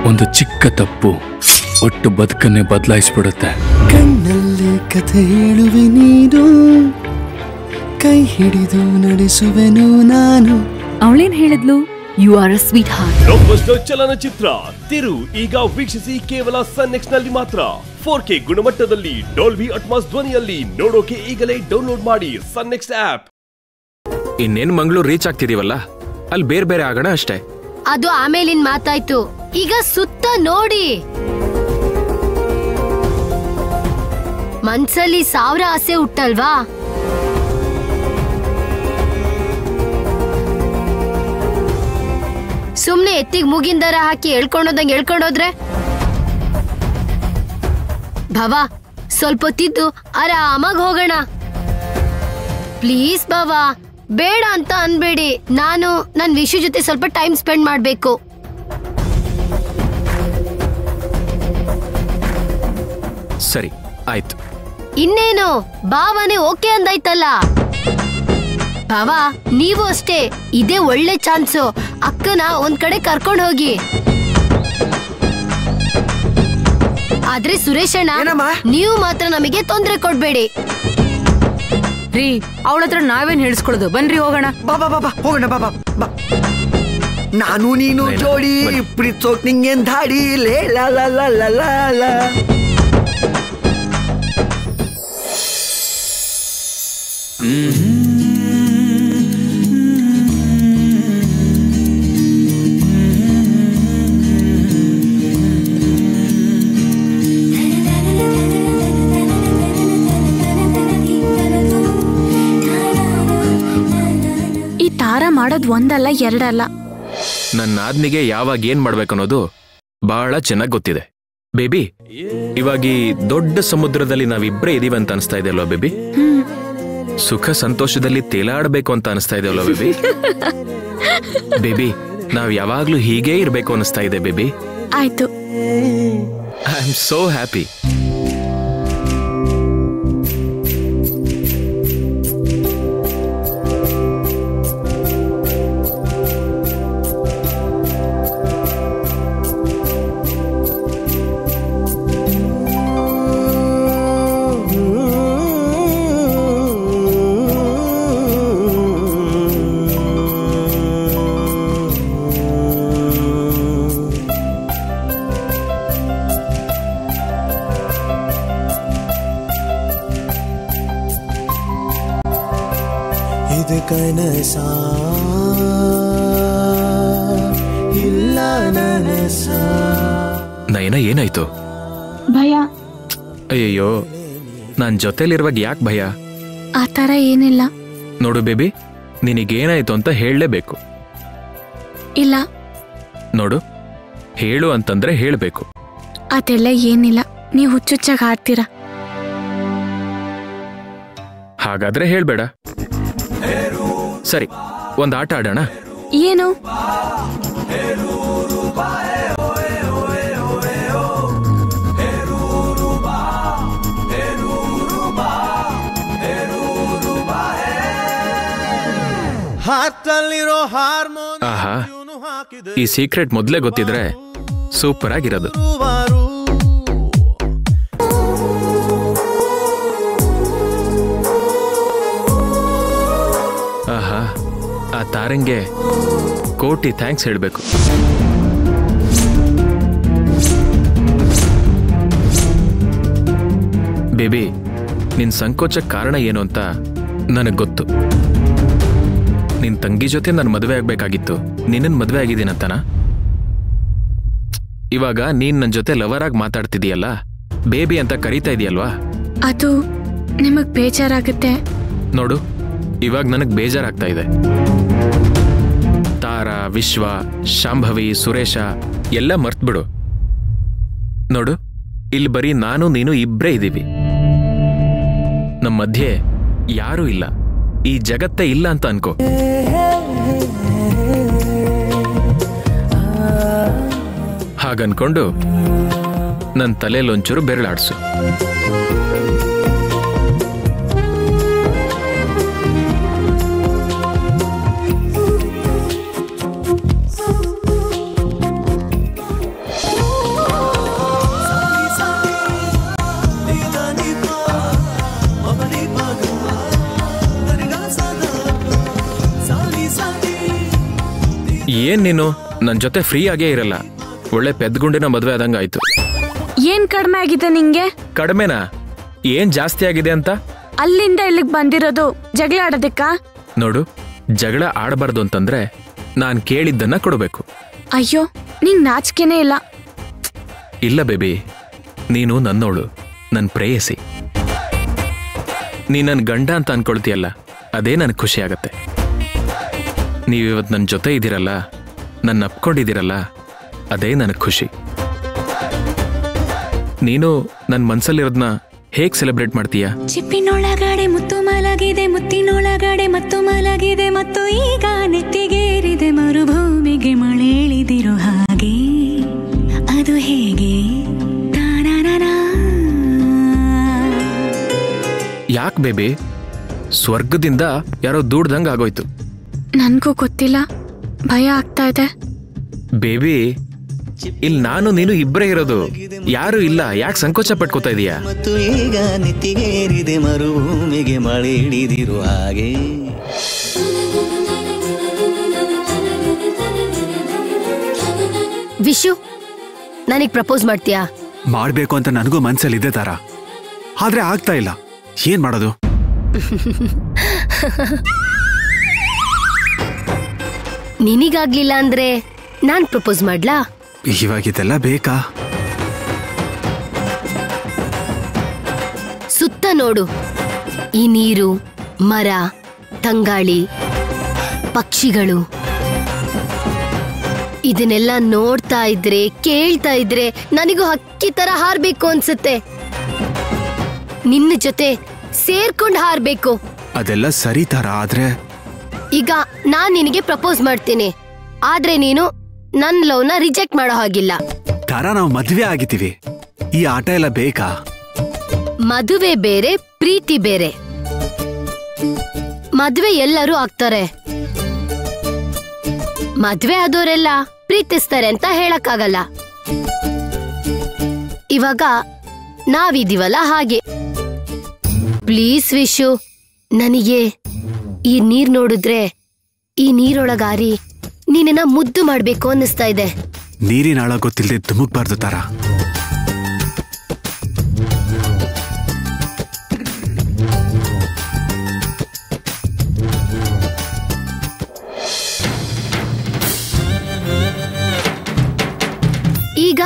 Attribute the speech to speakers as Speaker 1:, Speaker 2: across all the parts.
Speaker 1: ಒಂದು ಚಿಕ್ಕ ತಪ್ಪು ಒಟ್ಟು ಬದುಕನ್ನೇ ಬದಲಾಯಿಸ್ಬಿಡುತ್ತೆ
Speaker 2: ಕಣ್ಣಲ್ಲಿ ಕಥೆ ಹೇಳುವೆ ನೀನು ಕೈ ಹಿಡಿದು ನಡೆಸುವೆನು ನಾನು
Speaker 3: ಅವಳೇನ್ ಹೇಳಿದ್ಲು you are a sweetheart
Speaker 4: blockbuster ಚಲನಚಿತ್ರ ತಿರು ಈಗ ವೀಕ್ಷಿಸಿ ಕೇವಲ ಸನ್ ನೆಕ್ಸ್ಟ್ ನಲ್ಲಿ ಮಾತ್ರ ಫೋರ್ ಕೆ ಗುಣಮಟ್ಟದಲ್ಲಿ ಡೋಲ್ಬಿ ಅಟ್ಮಾಸ್ ಧ್ವನಿಯಲ್ಲಿ ನೋಡೋಕೆ ಈಗಲೇ ಡೌನ್ಲೋಡ್ ಮಾಡಿ ಸನ್ ನೆಕ್ಸ್ಟ್ ಆಪ್
Speaker 5: ಇನ್ನೇನ್ ಮಂಗ್ಳೂರ್ ರೀಚ್ ಆಗ್ತಿದೀವಲ್ಲ ಅಲ್ಲಿ ಬೇರೆ ಬೇರೆ ಆಗೋಣ ಅಷ್ಟೇ
Speaker 6: ಅದು ಆಮೇಲಿನ ಮಾತಾಯ್ತು ಈಗ ಸುತ್ತ ನೋಡಿ ಮನ್ಸಲ್ಲಿ ಸಾವಿರ ಆಸೆ ಹುಟ್ಟಲ್ವಾ ಸುಮ್ನೆ ಎತ್ತಿಗ್ ಮೂಗಿನ ದರ ಹಾಕಿ ಎಳ್ಕೊಂಡೋದಂಗ್ ಎಳ್ಕೊಂಡೋದ್ರೆ ಭವ ಸ್ವಲ್ಪ ಹೊತ್ತಿದ್ದು ಆರಾಮಾಗ್ ಹೋಗೋಣ ಪ್ಲೀಸ್ ಭವ ಬೇಡ ಅಂತ ಅನ್ಬೇಡಿ ನಾನು ನನ್ ವಿಶು ಜೊತೆ ಸ್ವಲ್ಪ ಟೈಮ್ ಸ್ಪೆಂಡ್ ಮಾಡ್ಬೇಕು
Speaker 5: ಸರಿ ಆಯ್ತು
Speaker 6: ಇನ್ನೇನು ಭಾವನೆ ಓಕೆ ಅಂದಾಯ್ತಲ್ಲ ಭಾವ ನೀವು ಅಷ್ಟೇ ಇದೇ ಒಳ್ಳೆ ಚಾನ್ಸು ಅಕ್ಕನ ಒಂದ್ ಕಡೆ ಕರ್ಕೊಂಡ್ ಹೋಗಿ ಆದ್ರೆ ಸುರೇಶ್ ಅಣ್ಣ
Speaker 2: ಏನಮ್ಮ?
Speaker 6: ನೀವು ಮಾತ್ರ ನಮಗೆ ತೊಂದ್ರೆ ಕೊಡ್ಬೇಡಿ
Speaker 3: ರೀ ಅವಳ ಹತ್ರ ನಾವೇನ್ ಹೇಳಿಸ್ಕೊಳ್ಳೋದು ಬನ್ರಿ ಹೋಗೋಣ
Speaker 2: ಬಾ ಬಾ ಬಾ ಬಾ ಹೋಗೋಣ ಬಾ ಬಾ ಬಾ ನಾನು ನೀನು
Speaker 5: ನೈನಾ,
Speaker 2: ಜೋಡಿ
Speaker 5: ಬನ್ನಿ.
Speaker 2: ಪ್ರೀತ್ಸೋಕ್ ನಿಂಗೇನ್ ದಾಡಿ ಲೇ ಲಾ ಲಾ ಲಾ ಲಾ ಲಾ ಲಾ
Speaker 7: ಈ ತಾರ ಮಾಡೋದ್ ಒಂದಲ್ಲ ಎರಡಲ್ಲ
Speaker 5: ನನ್ನ ಆದ್ನಿಗೆ ಯಾವಾಗ ಏನ್ ಮಾಡ್ಬೇಕು ಅನ್ನೋದು ಬಹಳ ಚೆನ್ನಾಗ್ ಗೊತ್ತಿದೆ ಬೇಬಿ ಇವಾಗ ಈ ದೊಡ್ಡ ಸಮುದ್ರದಲ್ಲಿ ನಾವಿಬ್ರೇ ಇದೀವಿ ಅಂತ ಅನಿಸ್ತಾ ಇದೆ ಅಲ್ವಾ ಬೇಬಿ ಸುಖ ಸಂತೋಷದಲ್ಲಿ ತೇಲಾಡಬೇಕು ಅಂತ ಅನಿಸ್ತಾ ಇದೆ ಅಲ್ವಾ ಬೇಬಿ ಬೇಬಿ ನಾವ್ ಯಾವಾಗ್ಲೂ ಹೀಗೇ ಇರ್ಬೇಕು ಅನಿಸ್ತಾ ಇದೆ ಬೇಬಿ
Speaker 7: ಆಯ್ತು
Speaker 5: ಐ ಆಮ್ ಸೋ ಹ್ಯಾಪಿ
Speaker 2: ಇದು ಕನಸ ಇಲ್ಲ ನನಸ
Speaker 5: ನಯನ ಏನಾಯ್ತು
Speaker 7: ಭಯ
Speaker 5: ಅಯ್ಯಯ್ಯೋ ನಾನ್ ಜೊತೆಲಿರುವಾಗ ಯಾಕೆ ಭಯ
Speaker 7: ಆ ತರ ಏನಿಲ್ಲ
Speaker 5: ನೋಡು ಬೇಬಿ ನಿನಗೇನಾಯ್ತು ಅಂತ ಹೇಳಲೇಬೇಕು
Speaker 7: ಇಲ್ಲ
Speaker 5: ನೋಡು ಹೇಳು ಅಂತಂದ್ರೆ ಹೇಳಬೇಕು
Speaker 7: ಅದೆಲ್ಲ ಏನಿಲ್ಲ ನೀವು ಹುಚ್ಚುಚ್ಚಾಗ ಆಡ್ತೀರಾ
Speaker 5: ಹಾಗಾದ್ರೆ ಹೇಳ್ಬೇಡ ಸರಿ ಒಂದ್ ಆಟ ಆಡೋಣ
Speaker 7: ಏನು
Speaker 2: ಹಾತಲ್ಲಿರೋ ಹಾರ್ಮೋನ್
Speaker 5: ಆಹಾ ಈ ಸೀಕ್ರೆಟ್ ಮೊದ್ಲೇ ಗೊತ್ತಿದ್ರೆ ಸೂಪರ್ ಆಗಿರೋದು ಆಹಾ ಆ ತಾರಂಗೆ ಕೋಟಿ ಥ್ಯಾಂಕ್ಸ್ ಹೇಳ್ಬೇಕು ಬೇಬಿ ನಿನ್ ಸಂಕೋಚಕ್ ಕಾರಣ ಏನು ಅಂತ ನನಗ್ ಗೊತ್ತು ನಿನ್ ತಂಗಿ ಜೊತೆ ನಾನು ಮದುವೆ ಆಗ್ಬೇಕಾಗಿತ್ತು ನಿನ್ನನ್ ಮದುವೆ ಆಗಿದ್ದೀನಂತನ ಇವಾಗ ನೀನ್ ನನ್ ಜೊತೆ ಲವರ್ ಆಗಿ ಮಾತಾಡ್ತಿದೀಯಲ್ಲ ಬೇಬಿ ಅಂತ ಕರೀತಾ ಇದೀಯಲ್ವಾ
Speaker 7: ಅದು ನಿಮಗ್ ಬೇಜಾರಾಗುತ್ತೆ
Speaker 5: ನೋಡು ಇವಾಗ ನನಗ್ ಬೇಜಾರಾಗ್ತಾ ಇದೆ ತಾರಾ ವಿಶ್ವ ಶಾಂಭವಿ ಸುರೇಶ ಎಲ್ಲ ಮರ್ತ್ಬಿಡು ನೋಡು ಇಲ್ಲಿ ಬರೀ ನಾನು ನೀನು ಇಬ್ರೇ ಇದ್ದೀವಿ ನಮ್ಮ ಮಧ್ಯೆ ಯಾರೂ ಇಲ್ಲ ಈ ಜಗತ್ತೇ ಇಲ್ಲ ಅಂತ ಅನ್ಕೋ ಹಾಗನ್ಕೊಂಡು ನನ್ನ ತಲೆಯಲ್ಲೊಂಚೂರು ಬೆರಳಾಡ್ಸು ಏನ್ ನೀನು ನನ್ ಜೊತೆ ಫ್ರೀ ಆಗೇ ಇರಲ್ಲ ಒಳ್ಳೆ ಪೆದ್ಗುಂಡಿನ ಮದ್ವೆ ಆದಂಗ ಆಯ್ತು
Speaker 7: ಏನ್ ಕಡಿಮೆ ಆಗಿದೆ ನಿಂಗೆ
Speaker 5: ಕಡಿಮೆನಾ ಏನ್ ಜಾಸ್ತಿ ಆಗಿದೆ ಅಂತ
Speaker 7: ಅಲ್ಲಿಂದ ಇಲ್ಲಿಗೆ ಬಂದಿರೋದು ಜಗಳ ಆಡೋದಕ್ಕ
Speaker 5: ನೋಡು ಜಗಳ ಆಡಬಾರ್ದು ಅಂತಂದ್ರೆ ನಾನ್ ಕೇಳಿದ್ದನ್ನ ಕೊಡಬೇಕು
Speaker 7: ಅಯ್ಯೋ ನಿಂಗ್ ನಾಚಿಕೆನೇ ಇಲ್ಲ
Speaker 5: ಇಲ್ಲ ಬೇಬಿ ನೀನು ನನ್ನೋಳು ನನ್ ಪ್ರೇಯಸಿ ನೀ ನನ್ ಗಂಡ ಅಂತ ಅನ್ಕೊಳ್ತೀಯಲ್ಲ ಅದೇ ನನ್ಗೆ ಖುಷಿ ಆಗತ್ತೆ ನೀವಿವತ್ತು ನನ್ನ ಜೊತೆ ಇದ್ದೀರಲ್ಲ ನನ್ನ ಅಪ್ಕೊಂಡಿದ್ದೀರಲ್ಲ ಅದೇ ನನಗೆ ಖುಷಿ ನೀನು ನನ್ನ ಮನ್ಸಲ್ಲಿರೋದನ್ನ ಹೇಗ್ ಸೆಲೆಬ್ರೇಟ್ ಮಾಡ್ತೀಯಾ
Speaker 8: ಚಿಪ್ಪಿನೊಳಗಡೆ ಮುತ್ತು ಮಲಗಿದೆ ಮುತ್ತಿನೊಳಗಡೆ ಮತ್ತು ಮಲಗಿದೆ ಮತ್ತು ಈಗ ನೆತ್ತಿಗೇರಿದೆ ಮರುಭೂಮಿಗೆ ಮಳೆ ಇಳಿದಿರೋ ಹಾಗೆ ಅದು ಹೇಗೆ ತಾನಾನಾನಾ.
Speaker 5: ಯಾಕೆ ಬೇಬಿ ಸ್ವರ್ಗದಿಂದ ಯಾರೋ ದೂಡ್ದಂಗ್ ಆಗೋಯ್ತು
Speaker 7: ನನ್ಗೂ ಗೊತ್ತಿಲ್ಲ ಭಯ ಆಗ್ತಾ ಇದೆ
Speaker 5: ಬೇಬಿ ಇಲ್ಲಿ ನಾನು ನೀನು ಇಬ್ಬರೇ ಇರೋದು ಯಾರು ಇಲ್ಲ ಯಾಕೆ ಸಂಕೋಚ ಪಟ್ಕೋತಾ ಇದೀಯಾ
Speaker 9: ಮತ್ತು ಈಗ ನೆತ್ತಿಗೇರಿದೆ ಮರುಭೂಮಿಗೆ ಮಳೆ ಹಿಡಿದಿರುವ ಹಾಗೆ
Speaker 6: ವಿಶು ನನಗ್ ಪ್ರಪೋಸ್ ಮಾಡ್ತೀಯಾ
Speaker 10: ಮಾಡ್ಬೇಕು ಅಂತ ನನಗೂ ಮನ್ಸಲ್ಲಿ ಇದೆ ತಾರ ಆದ್ರೆ ಆಗ್ತಾ ಇಲ್ಲ ಏನ್ ಮಾಡೋದು
Speaker 6: ನಿನಗಾಗ್ಲಿಲ್ಲ ಅಂದ್ರೆ ನಾನ್ ಪ್ರಪೋಸ್ ಮಾಡ್ಲಾ
Speaker 10: ಇವಾಗ ಇದೆಲ್ಲ ಬೇಕಾ
Speaker 6: ಸುತ್ತ ನೋಡು ಈ ನೀರು ಮರ ತಂಗಾಳಿ ಪಕ್ಷಿಗಳು ಇದನ್ನೆಲ್ಲ ನೋಡ್ತಾ ಇದ್ರೆ ಕೇಳ್ತಾ ಇದ್ರೆ ನನಗೂ ಹಕ್ಕಿ ತರ ಹಾರ್ಬೇಕು ಅನ್ಸುತ್ತೆ ನಿನ್ನ ಜೊತೆ ಸೇರ್ಕೊಂಡು ಹಾರ್ಬೇಕು
Speaker 10: ಅದೆಲ್ಲ ಸರಿ ತಾರ ಆದ್ರೆ
Speaker 6: ಈಗ ನಾನ್ ನಿನಗೆ ಪ್ರಪೋಸ್ ಮಾಡ್ತೀನಿ ಆದ್ರೆ ನೀನು ನನ್ ಲವ್ನ ರಿಜೆಕ್ಟ್ ಮಾಡೋ ಹಾಗಿಲ್ಲ
Speaker 10: ತಾರ ನಾವು ಮದ್ವೆ ಆಗಿದ್ದೀವಿ ಈ ಆಟ ಎಲ್ಲ ಬೇಕಾ
Speaker 6: ಮದುವೆ ಬೇರೆ ಪ್ರೀತಿ ಬೇರೆ ಮದ್ವೆ ಎಲ್ಲರೂ ಆಗ್ತಾರೆ ಮದ್ವೆ ಆದವರೆಲ್ಲ ಪ್ರೀತಿಸ್ತಾರೆ ಅಂತ ಹೇಳಕ್ಕಾಗಲ್ಲ ಇವಾಗ ನಾವಿದೀವಲ್ಲ ಹಾಗೆ ಪ್ಲೀಸ್ ವಿಶು ನನಗೆ ಈ ನೀರ್ ನೋಡಿದ್ರೆ ಈ ನೀರೊಳಗಾರಿ ನೀನನ್ನ ಮುದ್ದು ಮಾಡ್ಬೇಕು ಅನ್ನಿಸ್ತಾ ಇದೆ
Speaker 10: ನೀರಿನ ಆಳ ಗೊತ್ತಿಲ್ಲದೆ ಧುಮುಕ್ಬಾರ್ದು ತಾರ
Speaker 6: ಈಗ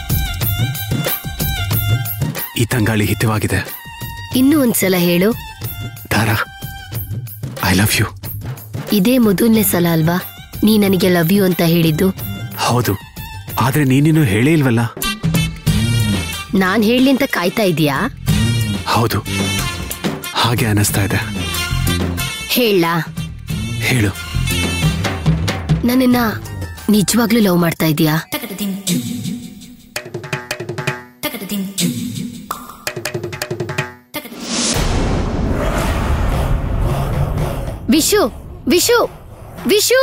Speaker 10: ಈ ತಂಗಾಳಿ ಹಿತವಾಗಿದೆ
Speaker 6: ಇನ್ನೂ ಒಂದ್ಸಲ ಹೇಳು
Speaker 10: ತಾರ ಐ ಲವ್ ಯು
Speaker 6: ಇದೇ ಮೊದಲನೇ ಸಲ ಅಲ್ವಾ ನೀ ನನಗೆ ಲವ್ ಯು ಅಂತ ಹೇಳಿದ್ದು
Speaker 10: ಹೌದು ಆದ್ರೆ ನೀನಿನ್ನು ಹೇಳೇ ಇಲ್ವಲ್ಲ
Speaker 6: ನಾನ್ ಹೇಳಿ ಅಂತ ಕಾಯ್ತಾ ಇದೀಯಾ
Speaker 10: ಹೌದು ಹಾಗೆ ಅನಿಸ್ತಾ ಇದೆ
Speaker 6: ಹೇಳ
Speaker 10: ಹೇಳು
Speaker 6: ನನ್ನನ್ನ ನಿಜವಾಗ್ಲೂ ಲವ್ ಮಾಡ್ತಾ ಇದೀಯಾ ವಿಶು ವಿಶು ವಿಶು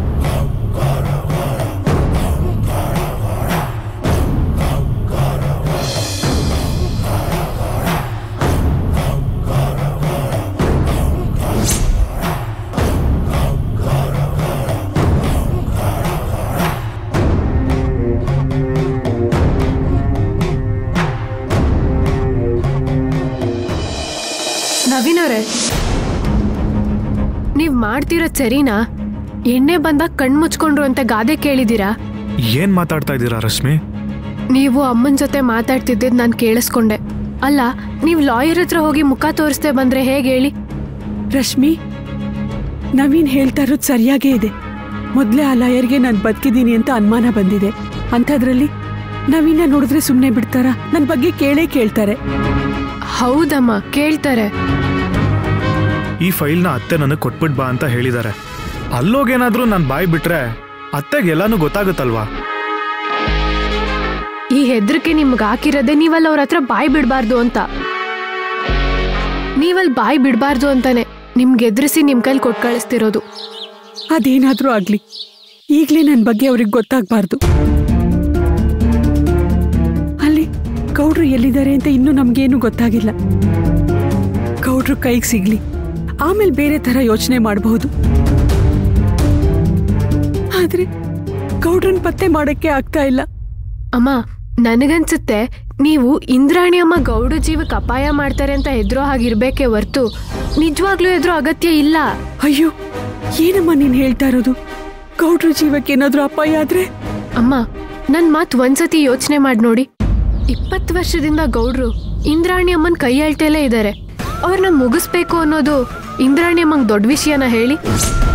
Speaker 3: ನವೀನ್ ಅವರೇ ನೀವ್ ಮಾಡ್ತಿರೋದ್ ಸರಿನಾ ಎಣ್ಣೆ ಬಂದಾಗ ಕಣ್ ಮುಚ್ಕೊಂಡ್ರು ಅಂತ ಗಾದೆ ಕೇಳಿದೀರಾ
Speaker 11: ಏನ್ ಮಾತಾಡ್ತಾ ಇದ್ದೀರಾ ರಶ್ಮಿ
Speaker 3: ನೀವು ಅಮ್ಮನ ಜೊತೆ ಮಾತಾಡ್ತಿದ್ದಿದ್ ನಾನು ಕೇಳಿಸ್ಕೊಂಡೆ ಅಲ್ಲ ನೀವು ಲಾಯರ್ ಹತ್ರ ಹೋಗಿ ಮುಖ ತೋರಿಸ್ದೆ ಬಂದ್ರೆ ಹೇಗೆ ಹೇಳಿ
Speaker 12: ರಶ್ಮಿ ನವೀನ್ ಹೇಳ್ತಾ ಇರೋದು ಸರಿಯಾಗೇ ಇದೆ ಮೊದಲೇ ಆ ಲಾಯರ್ಗೆ ನಾನು ಬದುಕಿದ್ದೀನಿ ಅಂತ ಅನುಮಾನ ಬಂದಿದೆ ಅಂಥದ್ರಲ್ಲಿ ನವೀನ ನೋಡಿದ್ರೆ ಸುಮ್ಮನೆ ಬಿಡ್ತಾರ ನನ್ನ ಬಗ್ಗೆ ಕೇಳೇ ಕೇಳ್ತಾರೆ
Speaker 3: ಹೌದಮ್ಮ ಕೇಳ್ತಾರೆ
Speaker 11: ಈ ಫೈಲ್ನ ಅತ್ತೆ ನನಗೆ ಕೊಟ್ಬಿಟ್ ಬಾ ಅಂತ ಹೇಳಿದ್ದಾರೆ ಅಲ್ಲೋಗೇನಾದ್ರೂ ನಾನು ಬಾಯ್ ಬಿಟ್ರೆ ಅತ್ತೆಗೆ ಎಲ್ಲಾನು ಗೊತ್ತಾಗುತ್ತಲ್ವಾ
Speaker 3: ಈ ಹೆದರಿಕೆ ನಿಮ್ಗೆ ಹಾಕಿರೋದೆ ನೀವಲ್ಲಿ ಅವ್ರ ಹತ್ರ ಬಾಯ್ ಬಿಡಬಾರ್ದು ಅಂತ ನೀವಲ್ಲಿ ಬಾಯ್ ಬಿಡಬಾರ್ದು ಅಂತಾನೆ ನಿಮ್ಗೆ ಎದುರಿಸಿ ನಿಮ್ ಕೈಲಿ ಕೊಟ್ಟು ಕಳಿಸ್ತಿರೋದು
Speaker 12: ಅದೇನಾದ್ರೂ ಆಗ್ಲಿ ಈಗಲೇ ನನ್ನ ಬಗ್ಗೆ ಅವ್ರಿಗೆ ಗೊತ್ತಾಗ್ಬಾರ್ದು ಅಲ್ಲಿ ಗೌಡ್ರು ಎಲ್ಲಿದ್ದಾರೆ ಅಂತ ಇನ್ನೂ ನಮ್ಗೇನು ಗೊತ್ತಾಗಿಲ್ಲ ಗೌಡ್ರು ಕೈಗೆ ಸಿಗ್ಲಿ ಆಮೇಲೆ ಬೇರೆ ತರ ಯೋಚನೆ ಮಾಡಬಹುದು ಆದ್ರೆ ಗೌಡ್ರನ್ ಪತ್ತೆ ಮಾಡಕ್ಕೆ ಆಗ್ತಾ ಇಲ್ಲ
Speaker 3: ಅಮ್ಮ ನನಗನ್ಸುತ್ತೆ ನೀವು ಇಂದ್ರಾಣಿ ಅಮ್ಮ ಗೌಡ ಜೀವಕ್ಕೆ ಅಪಾಯ ಮಾಡ್ತಾರೆ ಅಂತ ಹೆದ್ರೋ ಹಾಗಿರ್ಬೇಕೇ ಹೊರ್ತು ನಿಜವಾಗ್ಲೂ ಎದುರು ಅಗತ್ಯ ಇಲ್ಲ
Speaker 12: ಅಯ್ಯೋ ಏನಮ್ಮ ನೀನ್ ಹೇಳ್ತಾ ಇರೋದು ಗೌಡ್ರ ಜೀವಕ್ಕೆ ಏನಾದ್ರೂ ಅಪಾಯ ಆದ್ರೆ
Speaker 3: ಅಮ್ಮ ನನ್ ಮಾತ್ ಒಂದ್ಸತಿ ಯೋಚನೆ ಮಾಡಿ ನೋಡಿ ಇಪ್ಪತ್ತು ವರ್ಷದಿಂದ ಗೌಡ್ರು ಇಂದ್ರಾಣಿ ಅಮ್ಮನ್ ಕೈ ಅಳ್ತೇಲೇ ಇದ್ದಾರೆ ಅವ್ರನ್ನ ಮುಗಿಸ್ಬೇಕು ಅನ್ನೋದು ಇಂದ್ರಾಣಿ ಅಮ್ಮಂಗ್ ದೊಡ್ಡ ವಿಷಯನ ಹೇಳಿ